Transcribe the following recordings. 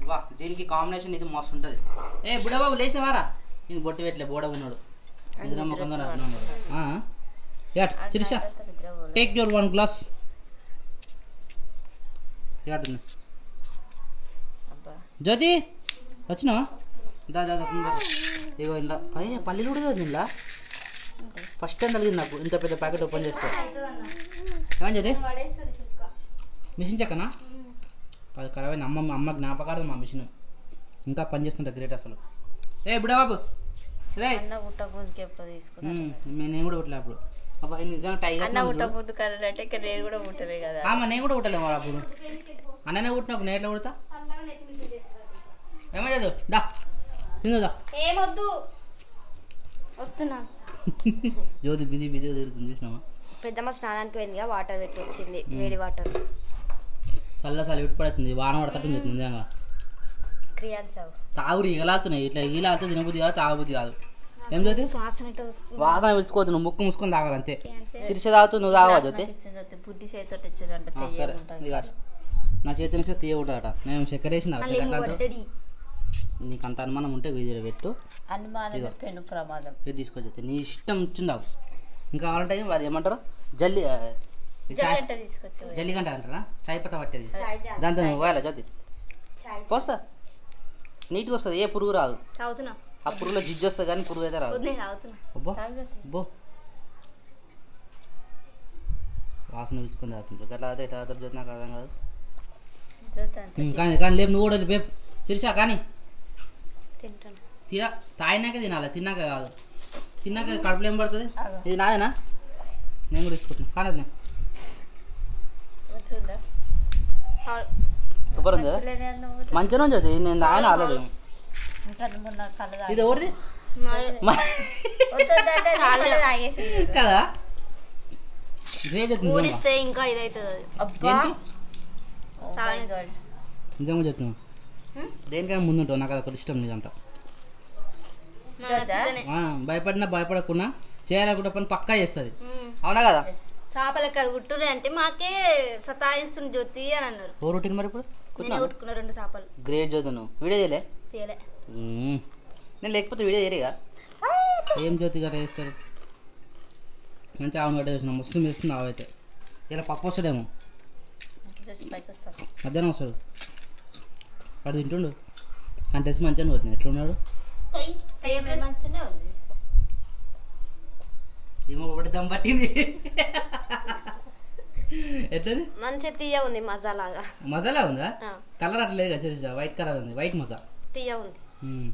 వా దీనికి కాంబినేషన్ ఇది మస్తు ఉంటుంది ఏ బుడబాబు లేచినవారా నేను బొట్టు పెట్టలే బోడ ఉన్నాడు నిద్రమ్మ కొందరు యాట్ Sirisha take your one glass యాట్ ఉంది అబ్బా జ్యోతి వచ్చినావా దా దా దా, తొందరగా. ఇగో ఇంట్లో పై పల్లీలు కూడా లేదు ఇంట్లో ఫస్ట్ టైం కలిగింది నాకు ఇంత పెద్ద ప్యాకెట్ ఓపెన్ చేస్తే ఏమని జ్యోతి మిషన్ చెక్కనా అది ఖరాబ్ అయింది అమ్మ అమ్మ జ్ఞాపకార్థం మా మిషన్ ఇంకా పని చేస్తుంటా గ్రేట్ అసలు ఏ బుడబాబు రే అన్న గుట్ట ముందుకి ఎప్పుడు తీసుకున్నా ఉమ్, మే- నేను కూడా కొట్టలే అప్పుడు అబ్బా ఇది నిజంగా టైగర్ అన్న గుట్ట ముందు కరెంట్ అంటే ఇక్కడ నేను కూడా ముట్టలే కదా ఆమె నేను కూడా కొట్టలేము అప్పుడు అన్ననే కొట్టినప్పుడు నేను ఎట్లా కొడతా ఏమో చదువు దా తిందుదా ఏమొద్దు వస్తున్నా జ్యోతి బిజీ బిజీగా తిరుగుతుంది చూసినావా పెద్దమ్మ స్నానానికి పోయిందిగా వాటర్ పెట్టి వచ్చింది వేడి వాటర్ చల్ల చల్ల విట్టు పడుతుంది వాన పడతట్టు చెప్తుంది నిజంగా క్రియాలు చావు తాగుడు ఈగలాడుతున్నాయి ఇట్లా ఈగలాడితే తినబుద్ధి కాదు తాగబుద్ధి కాదు ఏం జ్యోతి వాసన ఎట్లా వస్తుంది వాసన పిలుచుకోవద్దు నువ్వు ముక్కు మూసుకొని తాగాలి అంతే శిరిష తాగుతూ నువ్వు తాగవా జ్యోతి ఇచ్చింది అయితే బుద్ధి చేతితో ఇచ్చింది అంటే ఆ, సరే ఉంటుంది ఇక నా చేతి నుంచి తీయకూడదట నేను చక్కెర వేసిన మళ్ళీ ఏమో పడుతుంది నీకు అంత అనుమానం ఉంటే వీధిలో పెట్టు అనుమానమే పెను ప్రమాదం ఇది తీసుకొచ్చి నీ ఇష్టం వచ్చిందావు ఇంకా కావాలంటే అది ఏమంటారు జల్లి ఆ, ఈ చాయ్ జల్లెట్ట తీసుకొచ్చి జల్లిగంట అంటారా చాయ్ పత్త పట్టేది చాయ్ చాయ్. దాంతో నువ్వు పోయాలా జ్యోతి చాయ్ పోస్తా నీట్గా వస్తుంది ఏ పురుగు రాదు తాగుతున్నా ఆ పురుగులో జిజ్జు వస్తుంది కానీ పురుగు అయితే రాదు వద్దు నేను తాగుతున్నా అబ్బో తాగొద్దు. అబ్బో వాసన పిలుచుకొని తాగుతుంటారు గట్లా అయితే ఇట్లా తాగుతారు జ్యోతి నాకు అర్థం కాదు జ్యోతి అంతే ఉమ్, కానీ కానీ లేపు నువ్వు కూడా లేపు చిరిసా కానీ తింటాను తిన తాగినాక తినాలి తిన్నాక కాదు తిన్నాక కడుపులో ఏం పడుతుంది అగో. ఇది నాదేనా నేను కూడా తీసుకుంటున్నాను కానీ అది వచ్చిందా సూపర్ ఉంది కదా లేనే నువ్వు మంచిగా ఉంది అది నేను తాగిన ఆల్రెడీ ఇంకా మూడు నాలుగు కళ్ళు తాగి ఇది ఎవరిది మా- మా- వద్దంటే కళ్ళు తాగేసింది కదా గ్రేట్ నిజంగా ఊరిస్తే ఇంకా ఇదవుతుంది అది అబ్బా ఏంటి Oh my God. నిజంగా చెప్తున్నాను హ్మ్? దేనికైనా ముందుంటావు నాకు అది ఒకటి ఇష్టం నిజంట నాకు నచ్చితేనే. ఆ, భయపడినా భయపడకుండా చేయాలనుకుంటే పని పక్కా చేస్తుంది మ్మ్. అవునా కదా చేపలకి గుట్టురే అంటే మాకే సతాయిస్తుంది జ్యోతి అని అన్నారు ఓ రొటీన్ మరి ఇప్పుడు నేనే కుట్టినా కుట్టుకున్న రెండు చేపలు గ్రేట్ జ్యోతి నువ్వు వీడియో చేయలే తీయలే మ్మ్. నేను లేకపోతే వీడియో చేయరేగా ఏం జ్యోతి గట్రా చేస్తారు మంచిగా ఆవును గట్ట చేసిన మస్తు వేస్తుంది ఆవైతే ఇలా పప్పు వస్తాడేమో Just పైకి వస్తాను. మధ్యాహ్నం వస్తాడు వాడు తింటుండు ఆ డ్రెస్ మంచిగా పోతుంది ఎట్లున్నాడు టేబుల్ మంచిగానే ఉంది ఏమో ఒకటి దమ్ పట్టింది ఎట్లది మంచి తీయ ఉంది మజాలాగా మజాలా ఉందా ఆ, కలర్ అట్లేదు కదా చూసా వైట్ కలర్ ఉంది వైట్ మజా తీయ ఉంది మ్మ్.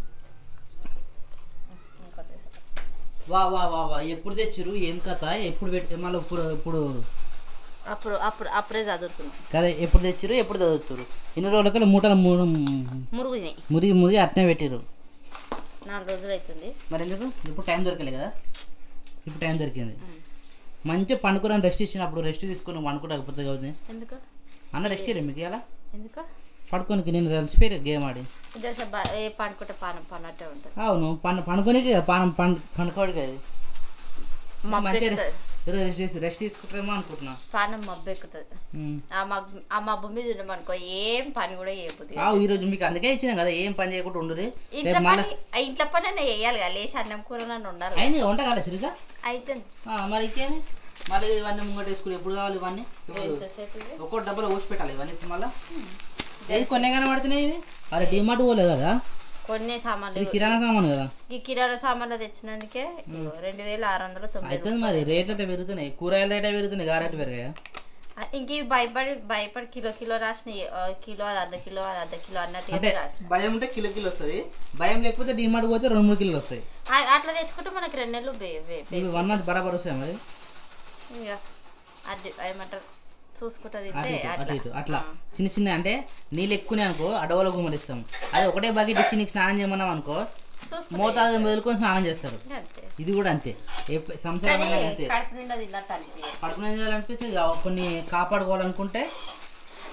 ఇంకోటి. వా వా వా వా ఎప్పుడు తెచ్చిరు ఏం కథ ఎప్పుడు పెట్టి మళ్ళీ ఇప్పుడు ఇప్పుడు అప్పుడు అప్పుడు అప్పుడే చదువుతున్నాం కదా ఎప్పుడు తెచ్చిరు ఎప్పుడు చదువుతారు ఇన్ని రోజులకల్లా మూటలు మూడు మురుగుని మురిగి మురిగి అట్నే పెట్టిరు నాలుగు రోజులు అవుతుంది మరి ఎందుకు ఇప్పుడు టైం దొరకలే కదా ఇప్పుడు టైం దొరికింది మంచిగా పండుకుని రెస్ట్ ఇచ్చినప్పుడు రెస్ట్ తీసుకుని పండుకోలేకపోతే కదా ఎందుకు అన్న రెస్ట్ చేయలేదు మీకు ఇలా ఎందుకు పడుకోనికి నేను కలిసిపోయారు గేమ్ ఆడి ఇద్దరు బ- ఏ పండుకుంటే పానం పన్నట్టే ఉంటుంది అవును పండు పండుకోనికి పానం పండు పండుకోడికి అది మబ్బు మంచిగా ఎక్కుతుంది ఈరోజు రెస్ట్ చేసి రెస్ట్ తీసుకుంటారేమో అనుకుంటున్నా పానం మబ్బు ఎక్కుతుంది ఉమ్. ఆ మబ్బు ఆ మబ్బు మీద ఉన్నామనుకో ఏం పని కూడా చేయబుద్ది ఆవు ఈరోజు మీకు అందుకే ఇచ్చినాం కదా ఏం పని చేయకుండా ఉండరు ఇంట్లో రేపు మళ్ళీ పని ఆ ఇంట్లో పని అయినా వేయాలి కదా లేచి అన్నం కూర నన్ను ఉండాలి అయింది వంట కాలే సిరిసా అవుతుంది మరి ఇంకేంది మళ్ళీ ఇవన్నీ ముంగట వేసుకుని ఎప్పుడు కావాలి ఇవన్నీ ఇప్పుడు ఎంతసేపు ఇది? ఒక్కో డబ్బులు పోసి పెట్టాలి ఇవన్నీ ఇప్పుడు మళ్ళీ ఏది కొన్ని కనబడుతున్నాయి ఇవి అరే డిమార్ట్ పోలే కదా కొన్ని సామాన్లు ఇది కిరాణా సామాన్ కదా ఈ కిరాణా సామాన్లు తెచ్చినందుకే ఇగో రెండు వేల ఆరు వందల తొంభై అవుతుంది మరి రేట్లు అంటే పెరుగుతున్నాయి కూరగాయల రేటే పెరుగుతున్నాయి గారెట్ పెరిగాయా ఆ, ఇంక ఇవి భయపడి భయపడి కిలో కిలో రాసినాయి ఆ, కిలో అది అర్ధ కిలో అది అర్ధ కిలో అన్నట్టు అంటే రాసి భయం ఉంటే కిలో కిలో వస్తుంది భయం లేకపోతే డిమార్ట్ పోతే రెండు మూడు కిలోలు వస్తాయి అట్లా తెచ్చుకుంటే మనకి రెండు నెలలు బే- బే- బే- ఇవి వన్ మంత్ బరాబర్ వస్తాయి మరి ఇక అది ఏమంటారు చూసుకుంటుంది అటు ఇటు అటు అట్లా ఇటు అట్లా చిన్న చిన్న అంటే నీళ్ళు ఎక్కువనే అనుకో అడవుల గుమ్మరిస్తాం అది ఒకటే బకెట్ ఇచ్చి నీకు స్నానం చేయమన్నాం అనుకో చూసుకుంటే మోతాదు వదులుకొని స్నానం చేస్తారు అంతే ఇది కూడా అంతే ఏ ప- సంసారం అయినా అంతే కడుపు నిండా తిన్నట్టు అనిపించదు పడుకునే చేయాలనిపిస్తే ఇక కొన్ని కాపాడుకోవాలనుకుంటే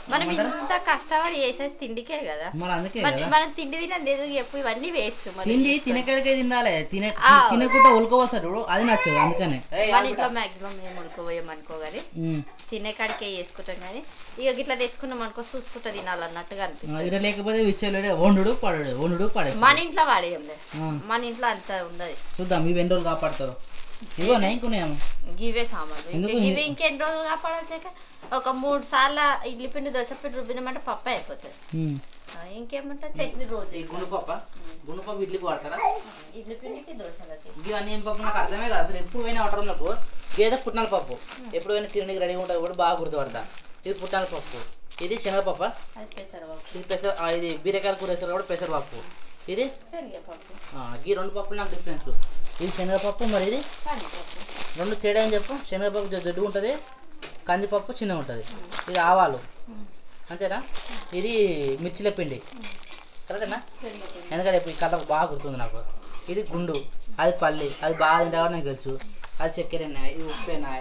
మనం ఇంత కష్టపడి చేసేది తిండికే కదా మరి అందుకే మరి కదా మనం తిండి తినండి ఎందుకు చెప్పు ఇవన్నీ వేస్ట్ మరి తిండి తినకడికే తినాలి తినే ఆ. తినకుండా ఉల్కోవస్తారు అది నచ్చదు అందుకనే మన ఇంట్లో మాక్సిమం మేము ఉడుకోబోయాం అనుకో కానీ ఉమ్. తినే కాడికే చేసుకుంటాం కానీ ఇక గిట్లా తెచ్చుకున్నాం అనుకో చూసుకుంటా తినాలన్నట్టుగా అనిపిస్తుంది ఇక్కడ లేకపోతే విచ్చలేడే వండుడు పడడు వండుడు పడేస్తాడు మన ఇంట్లో వాడేయంలే ఆ. మన ఇంట్లో అంత ఉండదు చూద్దాం ఇవి ఎన్ని రోజులు కాపాడతారు ఇగో ఇంకున్నాయేమో గివే సామాన్లు ఎందుకు? ఇంకా గివే ఇంకెన్ని రోజులు కాపాడాల్సాక ఒక మూడు సార్లు ఇడ్లీ పిండి దోశ పిండి రుబ్బినమంటే పప్పు అయిపోతుంది ఉమ్. ఆ, ఇంకేమంటే చట్నీ రోజు ఈ గుండుపప్ప గుండుపప్పు ఇడ్లీకి వాడతారా ఇడ్లీ పిండికి దోశలకి ఇవన్నీ ఏం పప్పు నాకు అర్థమే కాదు అసలు ఎప్పుడు పోయినా అవటం నాకు ఏదో పుట్నాల పప్పు ఎప్పుడు పోయినా తినడానికి రెడీగా ఉంటుంది కూడా బాగా గుర్తుపడతా ఇది పుట్నాల పప్పు ఇది శనగపప్ప అది పెసరపప్పు ఇది పెసర ఆ, ఇది బీరకాయల కూర వేస్తారు కూడా పెసరపప్పు ఇది శనగపప్పు ఆ, ఈ రెండు పప్పులు నాకు డిఫరెన్స్ ఇది శనగపప్పు మరి ఇది కందిపప్పు రెండు తేడా అని చెప్పు శనగపప్పు జ- జడ్డు ఉంటుంది కందిపప్పు చిన్నగా ఉంటుంది ఇది ఆవాలు అంతేనా ఇది మిర్చిల పిండి కరెక్టేనా శనగపిండి ఎందుకంటే ఇప్పుడు ఈ కథ బాగా గుర్తుంది నాకు ఇది గుండు అది పల్లి అది బాగా తింటా కూడా నాకు తెలుసు అది చక్కెర ఎన్నాయి ఇది ఉప్పు ఎన్నాయి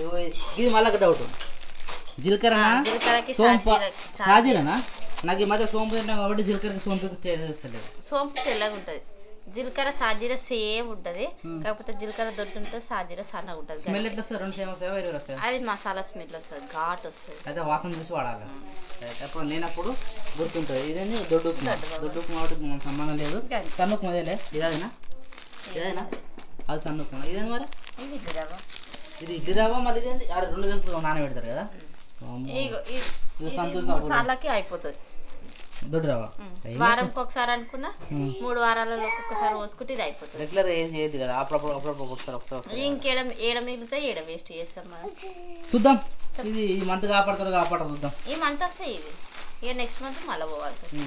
ఇది మళ్ళీ డౌట్ జీలకర్రనా ఆ, జీలకర్రకి సోంప సాజీర- సాజీరనా నాకు ఈ మధ్య సోంపు తింటాం కాబట్టి జీలకర్రకి సోంపు తెలుస్తలేదు సోంపు తెల్లగా ఉంటుంది జీలకర్ర సాజీర సేమ్ ఉంటుంది Hmm. కాకపోతే జీలకర్ర దొడ్డు ఉంటుంది సాజీర సన్నగా ఉంటుంది స్మెల్ ఎట్లా వస్తుంది రెండు సేమ్ వస్తాయా వేరే వస్తాయా అది మసాలా స్మెల్ వస్తుంది ఘాట్ వస్తుంది అయితే వాసన చూసి వాడాలి అయితే అప్పుడు లేనప్పుడు గుర్తుంటుంది ఇదేంటి దొడ్డు ఉప్మా దొడ్డు ఉప్మా కాబట్టి మనకు సంబంధం లేదు గంతే. సన్న ఉప్మా అదేలే ఇదేనా ఇదేనా అది సన్న ఉప్మా ఇదేనా మరి ఇది ఇడ్లీ రవ్వ ఇది ఇడ్లీ రవ్వ మళ్ళీ ఇదేంటి అరే రెండు కలిపి నానబెడతారు కదా వామ్మో. ఇగో ఇది ఇది ఇది సంతూర్ మూడు సాబులు. సార్లకి అయిపోతుంది దొడ్డు రవ్వ వారంకి ఒకసారి అనుకున్నా మూడు వారాలలో ఒక్కొక్కసారి పోసుకుంటే ఇది అయిపోతుంది రెగ్యులర్ ఏం చేయదు కదా అప్పుడప్పుడు అప్పుడప్పుడు ఒకసారి ఒకసారి ఒకసారి ఇంకేడ ఏడ మిగిలితే ఏడ వేస్ట్ చేస్తాం మనం చూద్దాం ఇది ఈ మంత్ కాపాడతారు కాపాడరు చూద్దాం ఈ మంత్ వస్తాయి ఇవి ఇక నెక్స్ట్ మంత్ మళ్ళీ పోవాల్సి వస్తుంది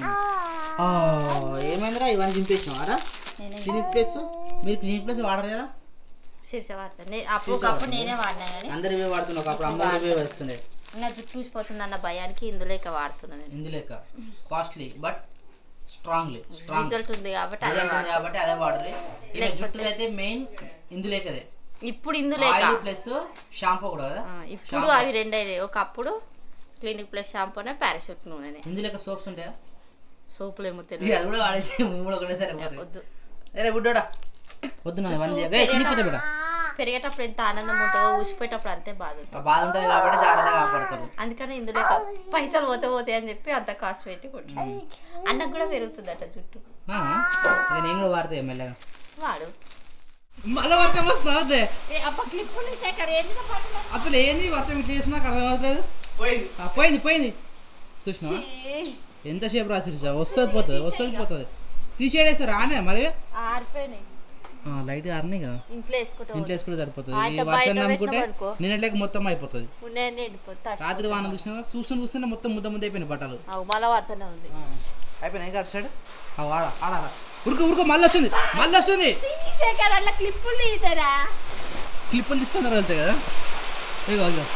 ఆ, ఏమైందిరా ఇవన్నీ చింపేసినావారా నేనే క్లినిక్ ప్లేస్ మీరు క్లినిక్ ప్లేస్ వాడరు కదా శీర్ష వాడతాను నేను అప్పుడు ఒకప్పుడు నేనే వాడినా కానీ అందరు ఇవే వాడుతున్నారు అప్పుడు అందరూ ఇవే వస్తున్నాయి నా జుట్టు చూసిపోతుంది అన్న భయానికి ఇందులో ఇక వాడుతున్నాను నేను ఇందులేక costly but strongly strong result ఉంది కాబట్టి అదే రిజల్ట్ ఉంది వాడు కాబట్టి అదే వాడరు ఇక లేకపోతే- జుట్టు అయితే మెయిన్ ఇందులేకదే ఇప్పుడు ఇందులో ఇక ఆయిల్ ప్లస్ షాంపూ కూడా కదా ఆ, ఇప్పుడు అవి రెండు అయినాయి ఒకప్పుడు క్లినిక్ ప్లస్ షాంపూనే పారాషూట్ నూనెనే ఇందులేక సోప్స్ ఉంటాయా సోపులు ఏమో ఇక తెలియదు అది కూడా వాడేసి మూడు కూడా ఒకటేసారి పోతాయి. వద్దు అరే బుడ్డోడా వద్దు నా ఇవన్నీ చేయకు. ఏ, చినిపోతే బిడ్డ పెరిగేటప్పుడు ఎంత ఆనందం ఉంటుందో ఊసిపోయేటప్పుడు అంతే బాధ ఉంటుంది ఆ బాధ ఉంటుంది కాబట్టి జాగ్రత్తగా కాపాడతారు అందుకని ఇందులో ఇక పైసలు పోతే పోతాయి అని చెప్పి అంత కాస్ట్ పెట్టి కొట్టు అన్నకు కూడా పెరుగుతుందట జుట్టు ఆ, ఇక నేను కూడా వాడతాయి మెల్లగా వాడు మళ్ళీ వర్షం వస్తుంది ఏ అబ్బా క్లిప్పులు శేఖర్ ఏంటి అసలు ఏంది వర్షం ఇట్లా చేసినా నాకు అర్థం అవ్వట్లేదు ఆ, పోయింది పోయింది చూసినా ఎంతసేపు రాసి వస్తుంది పోతుంది వస్తుంది పోతుంది తీసేడేస్తారు రానే మరి ఆరిపోయినాయి లైట్ ఆరినాయి కదా ఇంట్లో వేసుకుంటాం ఇంట్లో వేసుకుంటే సరిపోతుంది ఆ, ఈ ఇట్లా వర్షం బయట నమ్ముకుంటే పెట్టినామనుకో. నిన్నట్లేక మొత్తం అయిపోతుంది నేను ఎండిపోతా రాత్రి వాన చూసినా చూస్తుంటే చూస్తుంటే మొత్తం ముద్ద ముద్ద అయిపోయినాయి బట్టలు మళ్ళా వాడుతూనే ఉంది అయిపోయినాయి ఇంకా అటు సైడ్ ఆ, ఆడ ఆడ ఉరుకు ఉరుకు మళ్ళీ వస్తుంది మళ్ళీ వస్తుంది శేఖర్ అట్లా క్లిప్పులు తీసారా క్లిప్పులు తీసుకొని వెళ్తాయి కదా ఇగో ఇగో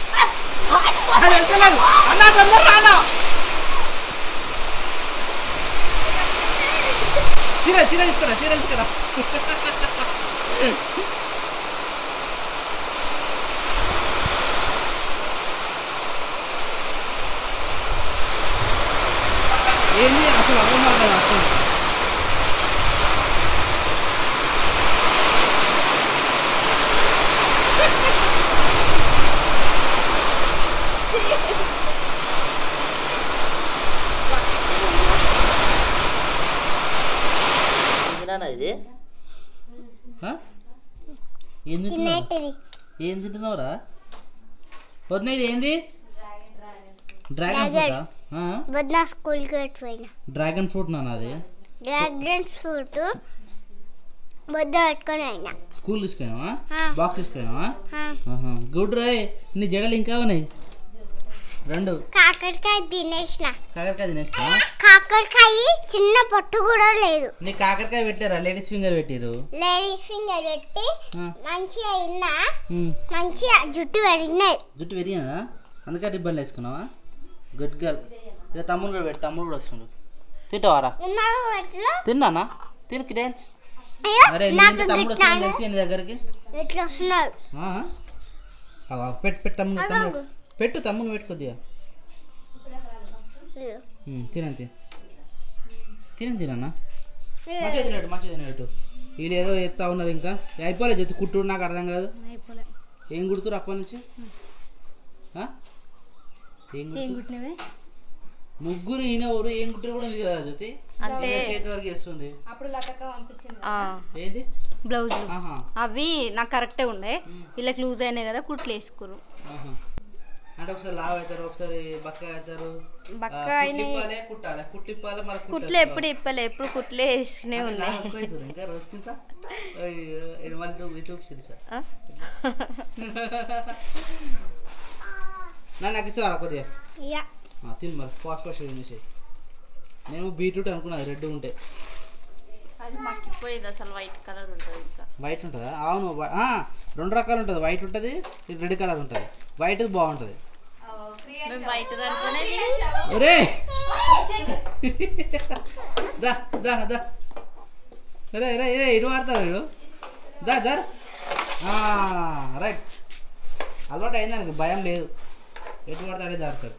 అది వెళ్తలేదు అన్నా తొందర రానా చీర చీర తీసుకురా చీర తీసుకురా ఏంది అసలు అర్థం కాదు అసలు ఇది ఆ? ఏం తింటున్నావు ఏం తింటున్నావురా వదిన ఇది ఏంది డ్రాగన్ ఫ్రూటా ఆ? వద్దు స్కూల్కి పెట్టిపోయినా డ్రాగన్ ఫ్రూట్ నాన్న అది డ్రాగన్ ఫ్రూట్ వద్దు పెట్టుకొని అయినా స్కూల్ తీసుకున్నావా ఆ. బాక్స్ తీసుకున్నావా ఆహా. గుడ్ రాయ్ నీ జడలు ఇంకా ఉన్నాయి రెండు కాకరకాయ తినేసిన కాకరకాయ తినేస్తా కాకరకాయ చిన్న పొట్టు కూడా లేదు నీ కాకరకాయ పెట్టారా లేడీస్ ఫింగర్ పెట్టిరు లేడీస్ ఫింగర్ పెట్టి ఆ. మంచిగా అయినా ఉమ్. మంచిగా జుట్టు పెరిగినది జుట్టు పెరిగినదా అందుకే రిబ్బన్లు వేసుకున్నావా గుడ్ గర్ల్ ఇక తమ్ముడు కూడా పెట్టు తమ్ముడు కూడా వస్తుండు తింటావారా ఇన్నాళ్ళు పెట్టిన తిన్నానా తినకి డాన్స్ అయ్యో అరే నీ నాకు ఇంటి తమ్ముడు గిట్లా వస్తాను తెలిసి నీ దగ్గరికి ఎట్లా వస్తున్నారు ఆ? అవ్వ, పెట్టు పెట్టు తమ్ముడు తమ్ముడు పెట్టు తమ్ముడు పెట్టు కొద్దిగా తినంతి తినంతి తినన్నా మంచిగా తినట్టు మంచిగా తినట్టు వీళ్ళు ఏదో ఎత్తా ఉన్నారు ఇంకా అయిపోలేదు చెత్త కుట్టుడు నాకు అర్థం కాదు ఏం కుడుతురు అప్పటి నుంచి ఆ? ఏం కుడుతురు? ముగ్గురు ఈయన ఎవరు ఏం కుట్టారు కూడా ఉంది కదా జ్యోతి అంటే చేతి వరకు వేస్తుంది అప్పుడు లతక్క పంపించింది ఆ, ఏంది బ్లౌజులు ఆహా అవి నాకు కరెక్టే ఉండే వీళ్ళకి లూజ్ అయినాయి కదా కుట్లు వేసుకురు ఆహా. అంటే ఒకసారి లావ్ అవుతారు ఒకసారి బక్క అవుతారు బక్క ఆ, అయినాయి. కుట్లిప్పాలే కుట్టాలి కుట్లిప్పాలి మరి కుట్లు ఎప్పుడు ఇప్పలే ఎప్పుడు కుట్లే వేసుకునే ఉన్నాయి ఇంకా రోజు తింటా అయ్యో, ఇది మళ్ళీ నువ్వు ఇటు చూపిస్తా ఆ? నా నాకు ఇస్తావా కొద్దిగా ఆ, తిను మరి ఫాస్ట్ ఫాస్ట్ తినేసి నేను బీట్రూట్ అనుకున్నది రెడ్ ఉంటే అది మక్కిపోయింది అసలు వైట్ కలర్ ఉంటుంది ఇంకా వైట్ ఉంటుందా అవును వై- ఆ, రెండు రకాలు ఉంటుంది వైట్ ఉంటుంది ఇది రెడ్ కలర్ ఉంటుంది వైట్ బాగుంటుంది మేము వైట్ అనుకునేది ఒరే దా దా దా రే రే ఏ ఇటు వాడతారు ఇడు దా జర్ రైట్ అలవాటు అయిందానికి భయం లేదు ఎటు వాడతాడే జారుతాడు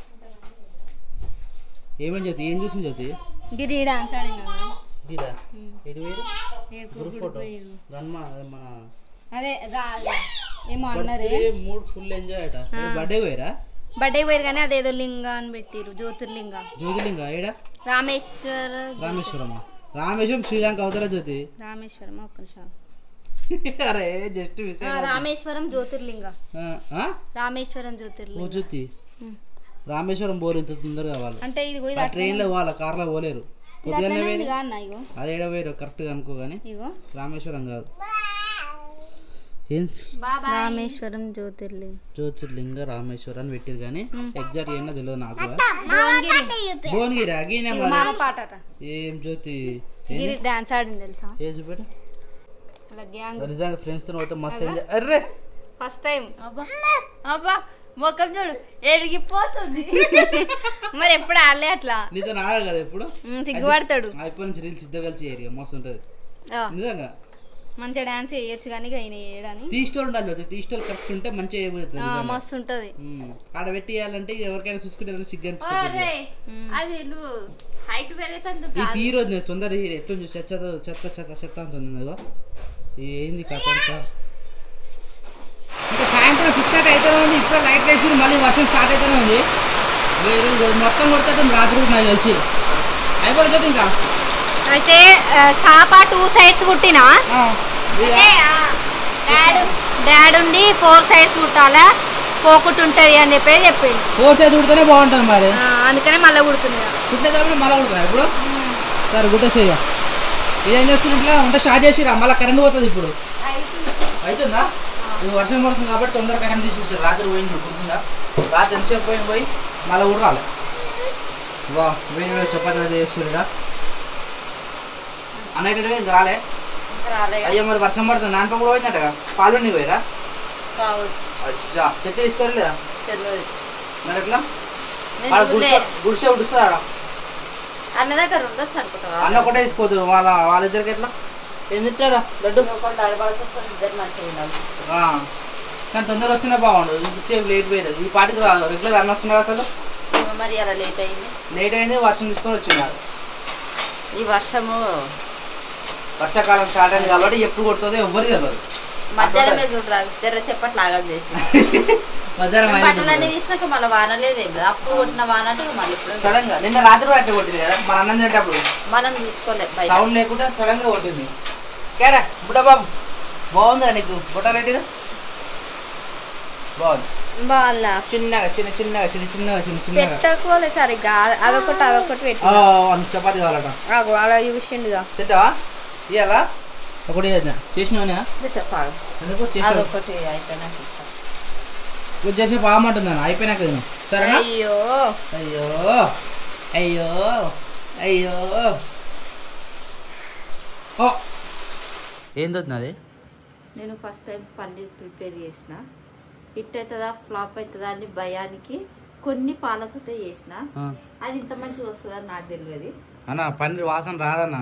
ఏమేం జ్యోతి ఏం చూసింది జ్యోతి గిరి డాన్స్ ఆడినా ఇదా ఎటు వేరు గ్రూప్ ఫోటో గన్మా మన అదే రా ఏమో అన్నారే బర్త్డే మూడ్ ఫుల్ ఎంజాయ్ అట బర్త్డే పోయిరా బర్త్డే పోయారు కానీ అదేదో లింగ అని పెట్టిరు జ్యోతిర్లింగ జ్యోతిలింగ ఏడా రామేశ్వర రామేశ్వరమా రామేశ్వరం శ్రీలంక అవతల జ్యోతి రామేశ్వరం ఒక్క నిమిషం అరే జస్ట్ మిస్ ఆ, రామేశ్వరం జ్యోతిర్లింగ ఆ రామేశ్వరం ఓ జ్యోతిర్లింగ జ్యోతి ఉమ్. రామేశ్వరం బోర్ ఇంత తొందరగా వాళ్ళు అంటే ఇది పోయి ఆ ట్రైన్లో వాళ్ళ కార్లో పోలేరు పొద్దున్నే పోయి అన్న ఇగో అది ఏడ పోయారు కరెక్ట్గా అనుకో కానీ ఇగో రామేశ్వరం కాదు ఏం బాబా రామేశ్వరం జ్యోతిర్లింగ జ్యోతిర్లింగ రామేశ్వరం అని పెట్టిరు కానీ ఎగ్జాక్ట్ ఏంటో తెలియదు నాకు భువనగిరి భువనగిరి అగీనే ఇగో మరి మామ పాటట ఏం జ్యోతి గిరి డాన్స్ ఆడింది తెలుసా ఏ చూపెట్టు అలా గ్యాంగ్ నిజంగా ఫ్రెండ్స్తో పోతే మస్తు ఎంజాయ్ అర్రే ఫస్ట్ టైం అబ్బా అబ్బా ముఖం చూడు ఎడిగిపోతుంది మరి ఎప్పుడు ఆడలే అట్లా నీతో ఆడాలి కదా ఎప్పుడు ఉమ్, సిగ్గుపడతాడు అయిపోయి నుంచి రీల్స్ ఇద్దరు కలిసి ఏరియా మస్తు ఉంటుంది ఆ, నిజంగా మంచిగా డాన్స్ చేయొచ్చు కానీ ఇక ఆయన చేయడని టీ స్టోర్ ఉండాలి జ్యోతి టీ స్టోర్ కరెక్ట్ ఉంటే మంచిగా అయిపోతుంది ఆ, నిజంగా. మస్తు ఉంటది ఉమ్. ఆడ పెట్టి ఇవ్వాలంటే ఎవరికైనా చూసుకుంటే సిగ్గు అనిపిస్తుంది అరే అది నువ్వు హైట్ పెరుగుతుంది ఈ తీరు వద్దు తొందర ఈ ఎట్టు చెత్త చెత్త చెత్త చెత్త అంటుంది ఇదిగో. ఈ ఏంది కథ అంతా ఇంకా సాయంత్రం సిక్స్ థర్టీ అయితేనే ఉంది ఇప్పుడు లైట్ వేసి మళ్ళీ వర్షం స్టార్ట్ అయితేనే ఉంది ఇంకా ఈరోజు రోజు మొత్తం కొడుతుంది రాత్రి కూడా నాకు తెలిసి అయిపోతుంది ఇంకా అయితే ఆ, చాప టూ సైడ్స్ కుట్టినా ఆ, ఇదా? డాడ్ డాడ్ ఉండి ఫోర్ సైడ్స్ కుట్టాలా పోకుట్టు ఉంటది అని చెప్పి చెప్పిండు ఫోర్ సైజ్ కుడితేనే బాగుంటుంది మరి ఆ, అందుకనే మళ్ళీ కుడుతున్నా కుట్టేటప్పుడు మళ్ళీ కుడుతుంది ఇప్పుడు సరే గుట్టేసేయ ఇది ఏం చేస్తున్నట్లా ఉంటే స్టార్ట్ చేసిరా మళ్ళీ కరెంట్ పోతుంది ఇప్పుడు అవుతుందా ఇప్పుడు వర్షం పడుతుంది కాబట్టి తొందరగా కరెంట్ తీసేసారు రాత్రి పోయింది గుర్తుందా రాత్రి ఎంతసేపు పోయింది పోయి మళ్ళీ ఊరాలి వా వేడి వేడి చపాతీ చేస్తురా అన్నయ్య ఇంకా రాలే అయ్యో మరి వర్షం పడుతుంది నాన్నప కూడా పోయిందట పాలు పోయిరా కావచ్చు అచ్చా చెత్త తీసుకోలేదా తెలియదు మరి ఎట్లా నేను ఆడ చూడలే. గుడిసె గుడిసె ఉడుస్తుంది ఆడ అన్న దగ్గర ఉండొచ్చు అనుకుంటావా అన్న ఒకటే తీసుకోవద్దు వాళ్ళ వాళ్ళిద్దరికి ఎట్లా ఏం తింటారా లడ్డు ఒకళ్ళు అడగాల్సి వస్తుంది ఇద్దరు మంచిగా ఉండాల్సి వస్తుంది ఆ. కానీ తొందర వస్తేనే బాగుండు ఇంతసేపు లేట్ పోయేది ఈ పాటికి రెగ్యులర్ అన్న వస్తున్నారు అసలు ఏమో మరి అలా లేట్ అయింది లేట్ అయింది వర్షం తీసుకొని వచ్చినారు ఈ వర్షము వర్షాకాలం స్టార్ట్ అయింది కాబట్టి ఎప్పుడు కొడుతుందో ఎవ్వరికి తెలియదు మధ్యాహ్నమే చూడరాదు తెర్రసేపటి లాగా చేసి మధ్యాహ్నం బట్టలన్నీ తీసినాక మళ్ళీ వాన లేదు ఏం లేదు అప్పుడు కొట్టిన వాన అంటే మళ్ళీ ఇప్పుడు సడన్ గా నిన్న రాత్రి కూడా అట్లా కొట్టింది కదా మన అన్నం తినేటప్పుడు మనం చూసుకోలేదు బయట సౌండ్ లేకుండా సడన్ గా కొట్టింది కేరా బుడ్డ బాబు బాగుందిరా నీకు బుట్ట రెడ్డిగా బాగుంది బాగుందా చిన్నగా చిన్న చిన్నగా చిన్న చిన్నగా చిన్న చిన్నగా పెట్టకోలే సరిగ్గా అదొకటి అదొకటి ఆ, పెట్టు అవును, చపాతీ కావాలట ఆగు, అలా చూసిండుగా తింటావా ఇయ్యాలా ఒకటి చేసినవా చెప్పాలి ఎందుకు చేసిన అదొకటి అయిపోయినాక ఇస్తాను వచ్చేసి బాగుంటుందని అయిపోయినాక తిను సరేనా అయ్యో అయ్యో అయ్యో అయ్యో ఓ ఏంది అది నేను ఫస్ట్ టైం పన్నీర్ ప్రిపేర్ చేసిన హిట్ అవుతుందా ఫ్లాప్ అవుతుందా అని భయానికి కొన్ని పాలతోటే చేసిన అది ఇంత మంచిగా వస్తుందని నాకు తెలియదు అన్న పన్నీర్ వాసన రాదన్న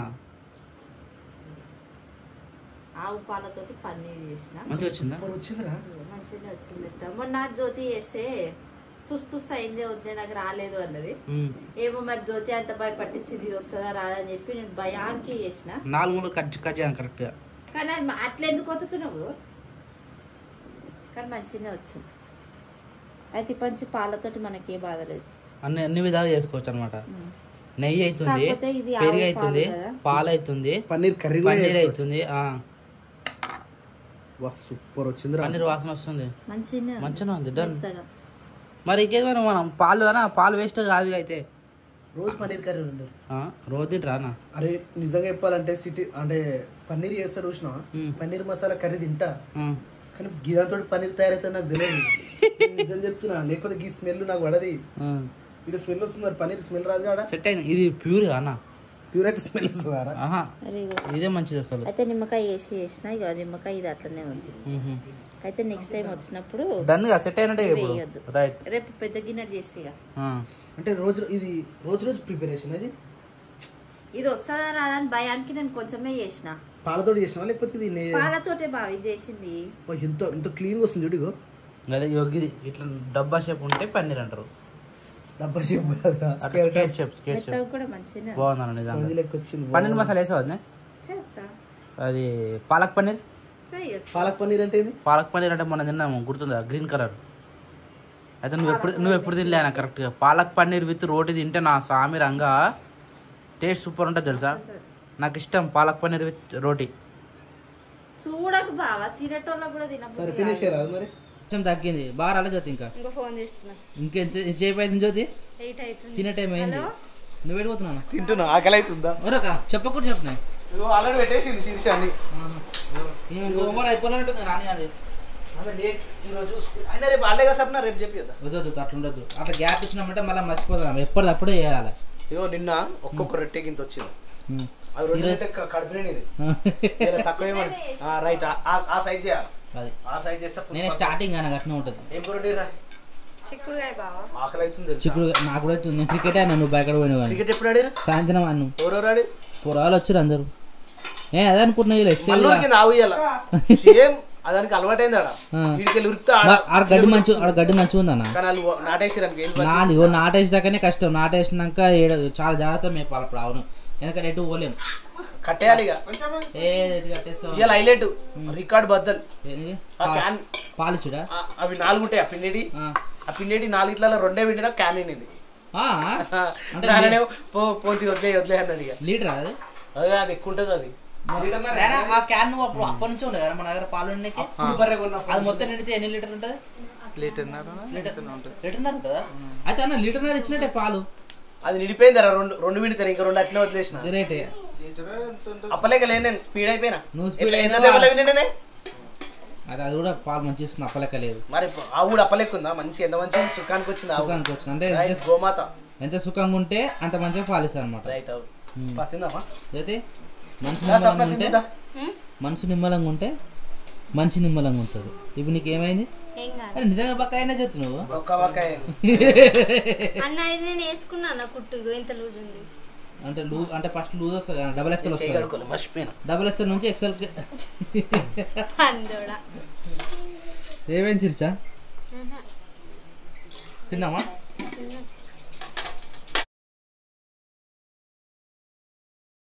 ఆవు పాలతోటి పన్నీర్ చేసిన మంచిగా వచ్చిందా మంచిగానే వచ్చింది మొన్న జ్యోతి చేస్తే తుస్ తుస్ అయిందే వద్దే నాకు రాలేదు అన్నది ఉమ్. ఏమో మరి జ్యోతి అంత భయ పట్టించింది ఇది వస్తుందా రాదా అని చెప్పి నేను భయానికి చేసిన నాలుగు మూడు కట్ కట్ చేయాలి కరెక్ట్గా కానీ అది మా- అట్లా ఎందుకు వత్తుతున్నావు కానీ మంచిగానే వచ్చింది అయితే ఈ పంచి పాలతోటి మనకి ఏ బాధ లేదు అన్ని అన్ని విధాలు చేసుకోవచ్చు అనమాట ఉమ్. నెయ్యి అవుతుంది కాకపోతే ఇది ఆవు పెరుగు పాలు అవుతుంది కదా. పాలు అవుతుంది పన్నీర్ కర్రీ కూడా పన్నీర్ చేసుకోవచ్చు. అవుతుంది ఆ, వా సూపర్ వచ్చింది రా పన్నీర్ వాసన వస్తుంది మంచిగానే ఉంది. మంచిగా ఉంది డన్ మెత్తగా. మరి ఇంకేమైనా మనం పాలు అనా పాలు వేస్ట్ కాదు అయితే రోజు పన్నీర్ కర్రీ ఉండరు ఆ, రోజు తింటారా అరే నిజంగా చెప్పాలంటే సిటీ అంటే పన్నీర్ చేస్తారు చూసిన మ్మ్. పన్నీర్ మసాలా కర్రీ తింటా కానీ గిదాంతో పన్నీర్ తయారైతే నాకు తెలియదు నేను నిజం చెప్తున్నా లేకపోతే గీ స్మెల్ నాకు పడది ఇది స్మెల్ వస్తుంది మరి పన్నీర్ స్మెల్ రాదు కాడా సెట్ అయింది ఇది ప్యూర్ అన్న ప్యూర్ అయితే స్మెల్ వస్తుందా ఆహా అరే ఇగో. ఇదే మంచిది అసలు అయితే నిమ్మకాయ వేసి చేసిన ఇక నిమ్మకాయ ఇది అట్లనే ఉంది అయితే నెక్స్ట్ టైం వచ్చినప్పుడు డన్ గా సెట్ అయినట్టే ఇప్పుడు వేయొద్దు. రైట్ రేపు పెద్ద గిన్నె చేసి ఇక అంటే రోజు ఇది రోజు రోజు ప్రిపరేషన్ అది ఇది వస్తుందా రాదా అని భయానికి నేను కొంచెమే చేసిన పాలతో చేసినా లేకపోతే ఇది నే- పాలతోటే బాగా ఇది చేసింది ఓ, ఎంత ఎంత క్లీన్ వస్తుంది చూడు ఇగో అదే ఇది ఇట్లా డబ్బా షేప్ ఉంటే పన్నీర్ అంటారు డబ్బా షేప్ కాదురా. అట్లా స్క్వేర్ స్కేట్ షేప్ స్కేట్ షేప్ మెత్తగా కూడా మంచిగా బాగుందన్న నిజంగా స్పాంజీ లెక్క వచ్చింది పన్నీర్ మసాలా వేసావు వదినే? చేస్తా అది పాలక్ పన్నీర్ చేయొచ్చు పాలక్ పన్నీర్ అంటే ఏంది పాలక్ పన్నీర్ అంటే మొన్న తిన్నాము గుర్తుందా గ్రీన్ కలర్ అయితే నువ్వు ఎప్పుడు నువ్వు ఎప్పుడు తినలేనా కరెక్ట్గా పాలక్ పన్నీర్ విత్ రోటీ తింటే నా సామి రంగా టేస్ట్ సూపర్ ఉంటుంది తెలుసా నాకు ఇష్టం పాలక్ పన్నీర్ విత్ రోటీ చూడకు బావా తినేటోళ్ళకు కూడా సరే తినబుద్ధి తినేసారా అది మరి కొంచెం తగ్గింది బాగా రాలేదు జ్యోతి ఇంకా ఇంకో ఫోన్ చేస్తున్నా ఇంకెంత చేపు అయింది జ్యోతి ఎయిట్ అవుతుంది తినే టైం అయింది హలో? నువ్వు ఎడిపోతున్నాను తింటున్నా ఆకలి అవుతుందా ఒరక చెప్పకుండా చెప్తున్నాయి ఆల్రెడీ పెట్టేసింది శీర్ష అని ఓవర్ అయిపోయినట్టు రాని అది ఈరోజు అయినా రేపు హాలిడే కదా సప్న రేపు చెప్పి కదా వద్దు వద్దు అట్లా ఉండొద్దు అట్లా గ్యాప్ ఇచ్చినామంటే మళ్ళీ మర్చిపోతాం ఎప్పటిదప్పుడే చేయాలి ఇగో నిన్న ఒక్కొక్క రొట్టె గింత వచ్చింది అది రోజు అయితే క- కడుపు నిండింది వేరే తక్కువ ఏమని రైట్ ఆ సైజ్ చేయాలి అది ఆ సైజ్ చేస్తే full నేనే పక్క. స్టార్టింగ్ అని అట్నే ఉంటుంది ఏం కూర రా చిక్కుడుగాయ బావా ఆకలి అవుతుంది తెలుసా చిక్కుడు నాకు కూడా అవుతుంది. నేను క్రికెట్ అయినా నువ్వు బయట పోయినావు కానీ క్రికెట్ ఎప్పుడు ఆడారు సాయంత్రం అన్ను ఎవరెవరు ఆడి పొరాలు వచ్చారు అందరూ నేను అదే అనుకుంటున్నా వీళ్ళు ఎక్సెల్ మళ్ళీ కింద ఆవు ఇయ్యాల సేమ్ అదానికి అలవాటైంది ఆడ ఆ. వీడికి వెళ్ళి ఉరికితే ఆడ ఆడ గడ్డి మంచి ఆడ గడ్డి మంచిగా ఉందన్న కానీ వాళ్ళు నాటేసారు ఏం పరిస్థితి? నాది ఓ నాటేసి దాకానే కష్టం నాటేసినాక ఏడ చాలా జాగ్రత్త మేపాలి అప్పుడు అవును ఎందుకంటే ఎటు పోలేం కట్టేయాలి ఇక ఏ ఎటు కట్టేస్తావు ఇవాళ హైలైట్ రికార్డ్ బద్దల్ ఏంది? ఆ పా- క్యాన్ పాలిచ్చుడా ఆ- అవి నాలుగు ఉంటాయి ఆ పిండిడి ఆ. ఆ పిండిడి నాలుగిట్లలో రెండే పిండినా క్యాన్ నిండింది ఆ? అంటే దానినే పో పోతి వదిలే వదిలే అన్నది ఇక లీటర్ అది అదే అది ఎక్కువ ఉంటుంది అది నేనా ఆ క్యాన్ నువ్వు అప్పుడు అప్పటి నుంచి ఉండే కదా మన దగ్గర పాలు ఉండేకి ఇప్పుడు బర్రె కొన్నప్పుడు. అది మొత్తం నిండితే ఎన్ని లీటర్ ఉంటుంది లీటర్న్నర ఉంటుందా అయితే అన్న లీటర్న్నర ఇచ్చినట్టే పాలు అది నిడిపోయింది రా రెండు రెండు విడితే ఇంకా రెండు అట్లనే వదిలేసిన రేటే అప్పలేక లేను నేను స్పీడ్ అయిపోయినా నువ్వు speed ఎట్లా- అయినావా? ఎంతసేపు లేవు నేనే అది అది కూడా పాలు మంచి ఇస్తుంది అప్పలెక్క లేదు మరి ఆ ఊడు అప్పలేకుందా మంచి ఎంత మంచి సుఖానికి వచ్చింది ఆ ఊడు. సుఖానికి వచ్చింది అంటే రైట్, ఎంత- గోమాత ఎంత సుఖంగా ఉంటే అంత మంచిగా పాలిస్తారు అనమాట రైట్ అవు ఉమ్. పా, తిందామా అయితే మనసు రా, సప్న నిమ్మలంగా ఉంటే తిందా ఉమ్? మనసు నిమ్మలంగా ఉంటే మనిషి నిమ్మలంగా ఉంటాడు ఇప్పుడు నీకు ఏమైంది ఏం కాదు అరే నిజంగా పక్క అయినా చెప్తున్నావు ఒక్క ఒక్క అన్న ఇది నేను వేసుకున్నా అన్న కుట్టు ఇగో ఇంత లూజ్ ఉంది అంటే లూ అంటే ఫస్ట్ లూజ్ వస్తుంది కదా డబల్ ఎక్సెల్ వస్తుంది చేయగలుగుకోలే మర్చిపోయినా డబల్ ఎక్సెల్ నుంచి ఎక్సెల్ అందోడా ఏమేం తిరిచా తిన్నామా తిన్నా.